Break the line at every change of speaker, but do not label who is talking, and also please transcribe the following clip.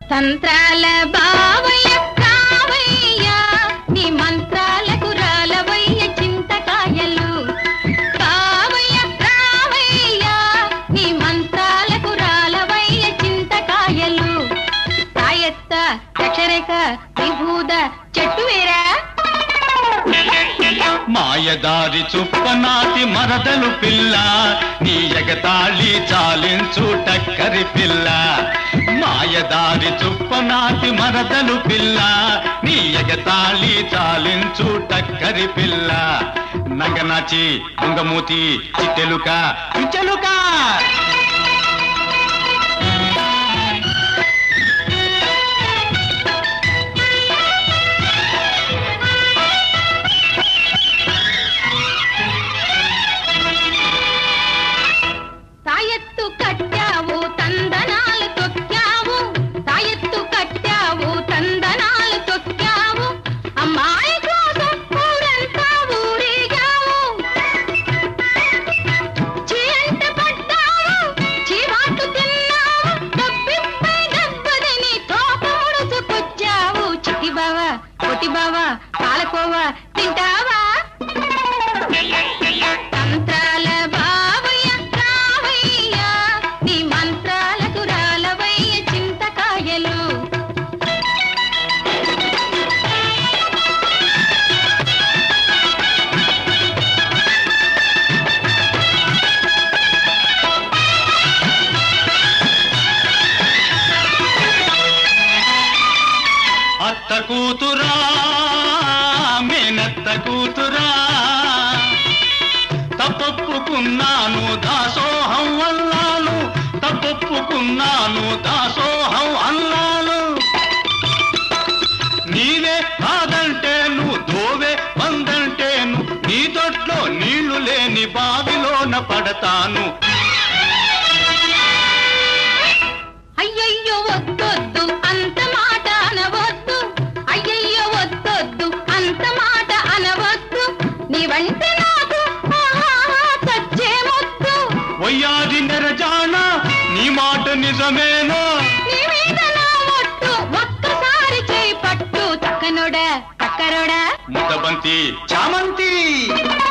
తంత్రాల బావయ్య కావయ్య నీ మంత్రాలకు రాలవయ్య చింతకాయలు కావయ్య రావయ్య నీ మంత్రాలకు రాలవయ్య చింతకాయలు సాయత్త అక్షరేఖ విభూద చెట్టు వేరా
మాయదారి చుప్పనాటి మరదలు పిల్ల నీ ఎగతాళి చాలించు టక్కరి పిల్ల మాయదారి చుప్పనాటి మరదలు పిల్ల నీ ఎగతాళి చాలించు టక్కరి పిల్ల నగనాచి ఉంగమూతి చిట్టెలుక పిచ్చెలుక
తాయెత్తు కట్టావు తందనాలు తొక్కావు తాయెత్తు కట్టావు తందనాలు తొక్కావు అమ్మాయి కోసం ఊరంతా ఊరేగావు చీంట పడ్డావు చీవాటు తిన్నావు డబ్బిప్పై డబ్బదని తోక ముడుచుకొచ్చావు చిట్టి బావా కొట్టి బావా పాలకోవా తింటావా తంత్రాల బావయ్య రావయ్య నీ మంత్రాలకు రాలవయ్య చింతకాయలు
అత్త కూతురా మేనత్త కూతురా తప్పొప్పుకున్నాను దాసోహం అన్నాను తప్పొప్పుకున్నాను దాసోహం అన్నాను నీవే కాదంటే నువ్వు దోవే వందంటేను నీ దొట్లో నీళ్లు లేని బావిలోన పడతాను
అయ్యయ్యో వద్దొద్దు అంత మాట అనవద్దు అయ్యయ్యో వద్దొద్దు అంత మాట అనవద్దు నీ వంట నాకు ఆహాహా చచ్చే ముద్దు
వయ్యాది నెరజాన నీ మాట నిజమేనా
నీ మీద నా ఒట్టు ఒక్కసారి చేయి పట్టు చక్కనోడా చక్కరోడా
ముద్దబంతి చామంతి